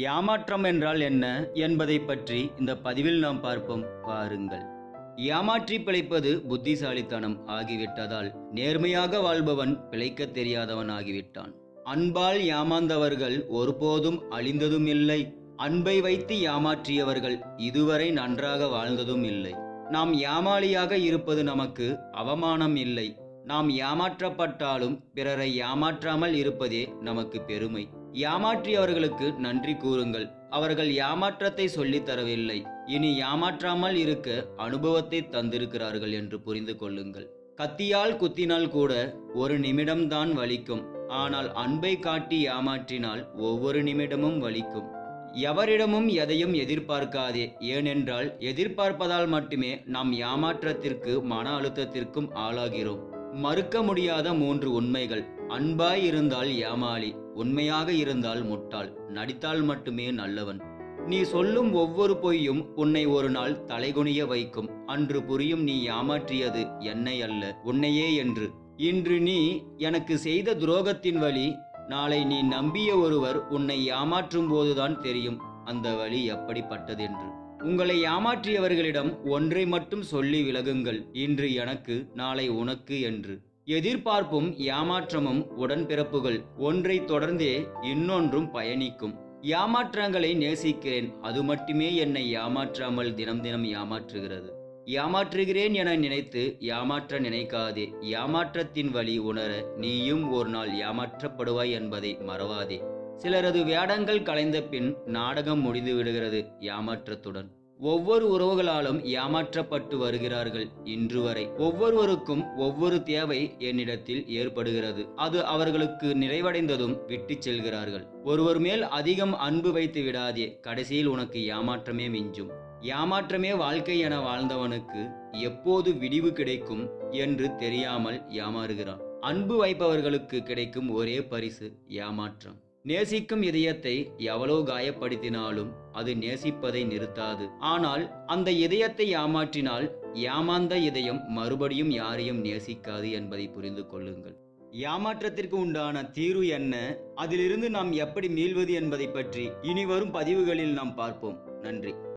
ஏமாற்றம் என்றால் என்ன என்பதை பற்றி இந்த பதிவில் நாம் பார்ப்போம் பாருங்கள் ஏமாற்றி பிழைப்பது புத்திசாலித்தனம் ஆகிவிட்டதால் நேர்மையாக வாழ்பவன் பிழைக்கத் தெரியாதவன் ஆகிவிட்டான் அன்பால் ஏமாந்தவர்கள் ஒருபோதும் அழிந்ததும் இல்லை அன்பை வைத்து ஏமாற்றியவர்கள் இதுவரை நன்றாக வாழ்ந்ததும் இல்லை நாம் ஏமாளியாக இருப்பது நமக்கு அவமானம் இல்லை நாம் ஏமாற்றப்பட்டாலும் பிறரை ஏமாற்றாமல் இருப்பதே நமக்கு பெருமை ஏமாற்றியவர்களுக்கு நன்றி கூறுங்கள் அவர்கள் ஏமாற்றத்தை சொல்லித் தரவில்லை இனி ஏமாற்றாமல் இருக்க அனுபவத்தை தந்திருக்கிறார்கள் என்று புரிந்து கொள்ளுங்கள் கத்தியால் குத்தினால் கூட ஒரு நிமிடம்தான் வலிக்கும் ஆனால் அன்பை காட்டி ஏமாற்றினால் ஒவ்வொரு நிமிடமும் வலிக்கும் எவரிடமும் எதையும் எதிர்பார்க்காதே ஏனென்றால் எதிர்பார்ப்பதால் மட்டுமே நாம் ஏமாற்றத்திற்கு மன அழுத்தத்திற்கும் ஆளாகிறோம் மறுக்க முடியாத மூன்று உண்மைகள் அன்பாய் இருந்தால் ஏமாளி உண்மையாக இருந்தால் முட்டாள் நடித்தால் மட்டுமே நல்லவன் நீ சொல்லும் ஒவ்வொரு பொய்யும் உன்னை ஒரு நாள் தலைகுனிய வைக்கும் அன்று புரியும் நீ ஏமாற்றியது என்னை அல்ல உன்னையே என்று இன்று நீ எனக்கு செய்த துரோகத்தின் வழி நாளை நீ நம்பிய ஒருவர் உன்னை ஏமாற்றும் போதுதான் தெரியும் அந்த வழி எப்படிப்பட்டதென்று உங்களை ஏமாற்றியவர்களிடம் ஒன்றை மட்டும் சொல்லி விலகுங்கள் இன்று எனக்கு நாளை உனக்கு என்று எதிர்பார்ப்பும் ஏமாற்றமும் உடன்பிறப்புகள் ஒன்றை தொடர்ந்தே இன்னொன்றும் பயணிக்கும் ஏமாற்றங்களை நேசிக்கிறேன் அது மட்டுமே என்னை ஏமாற்றாமல் தினம் தினம் ஏமாற்றுகிறது ஏமாற்றுகிறேன் என நினைத்து ஏமாற்ற நினைக்காதே ஏமாற்றத்தின் வழி உணர நீயும் ஒரு நாள் ஏமாற்றப்படுவாய் என்பதை மறவாதே சிலரது வேடங்கள் கலைந்த பின் நாடகம் முடிந்து விடுகிறது ஏமாற்றத்துடன் ஒவ்வொரு உறவுகளாலும் ஏமாற்றப்பட்டு வருகிறார்கள் இன்று வரை ஒவ்வொருவருக்கும் ஒவ்வொரு தேவை என்னிடத்தில் ஏற்படுகிறது அது அவர்களுக்கு நிறைவடைந்ததும் விட்டுச் செல்கிறார்கள் ஒருவர் மேல் அதிகம் அன்பு வைத்து விடாதே கடைசியில் உனக்கு ஏமாற்றமே மிஞ்சும் ஏமாற்றமே வாழ்க்கை என வாழ்ந்தவனுக்கு எப்போது விடிவு கிடைக்கும் என்று தெரியாமல் ஏமாறுகிறான் அன்பு வைப்பவர்களுக்கு கிடைக்கும் ஒரே பரிசு ஏமாற்றம் நேசிக்கும் இதயத்தை எவ்வளவு காயப்படுத்தினாலும் அது நேசிப்பதை நிறுத்தாது ஆனால் அந்த இதயத்தை ஏமாற்றினால் ஏமாந்த இதயம் மறுபடியும் யாரையும் நேசிக்காது என்பதை புரிந்து கொள்ளுங்கள் ஏமாற்றத்திற்கு உண்டான தீர்வு என்ன அதிலிருந்து நாம் எப்படி மீள்வது என்பதை பற்றி இனி வரும் பதிவுகளில் நாம் பார்ப்போம் நன்றி